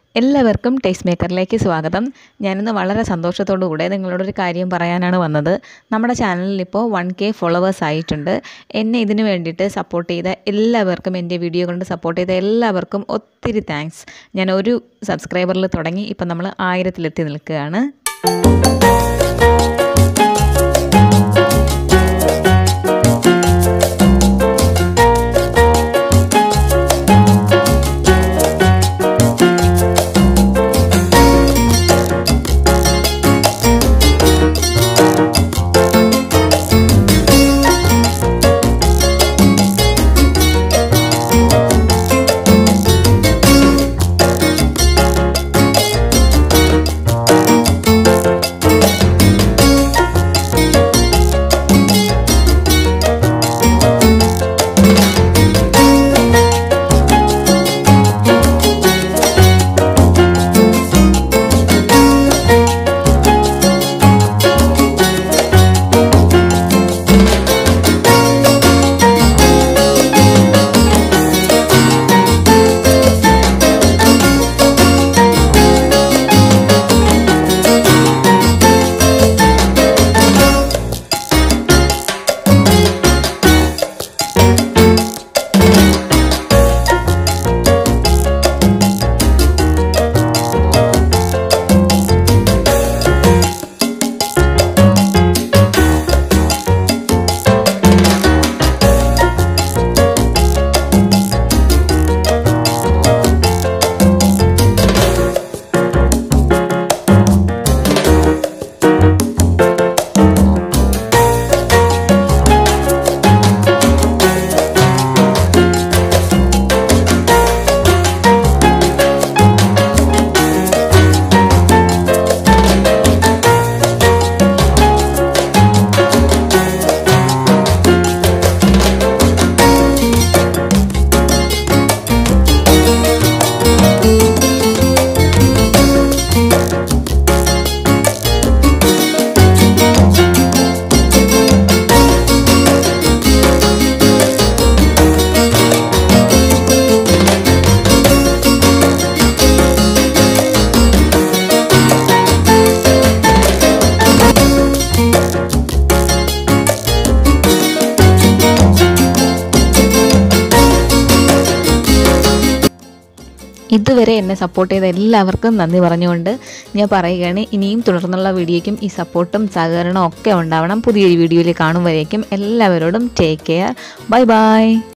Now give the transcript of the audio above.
എല്ലാവർക്കും ടേസ്റ്റ് മേക്കറിലേക്ക് സ്വാഗതം ഞാനിന്ന് വളരെ സന്തോഷത്തോടു കൂടെ നിങ്ങളോടൊരു കാര്യം പറയാനാണ് വന്നത് നമ്മുടെ ചാനലിൽ ഇപ്പോൾ വൺ കെ ഫോളോവേഴ്സ് ആയിട്ടുണ്ട് എന്നെ ഇതിനു വേണ്ടിയിട്ട് സപ്പോർട്ട് ചെയ്ത എല്ലാവർക്കും എൻ്റെ വീഡിയോ കൊണ്ട് സപ്പോർട്ട് ചെയ്ത എല്ലാവർക്കും ഒത്തിരി താങ്ക്സ് ഞാൻ ഒരു സബ്സ്ക്രൈബറിൽ തുടങ്ങി ഇപ്പം നമ്മൾ ആയിരത്തിലെത്തി നിൽക്കുകയാണ് ഇതുവരെ എന്നെ സപ്പോർട്ട് ചെയ്ത എല്ലാവർക്കും നന്ദി പറഞ്ഞുകൊണ്ട് ഞാൻ പറയുകയാണ് ഇനിയും തുടർന്നുള്ള വീഡിയോയ്ക്കും ഈ സപ്പോർട്ടും സഹകരണവും ഒക്കെ ഉണ്ടാവണം പുതിയൊരു വീഡിയോയിൽ കാണും വരേക്കും എല്ലാവരോടും ടേക്ക് കെയർ ബൈ ബൈ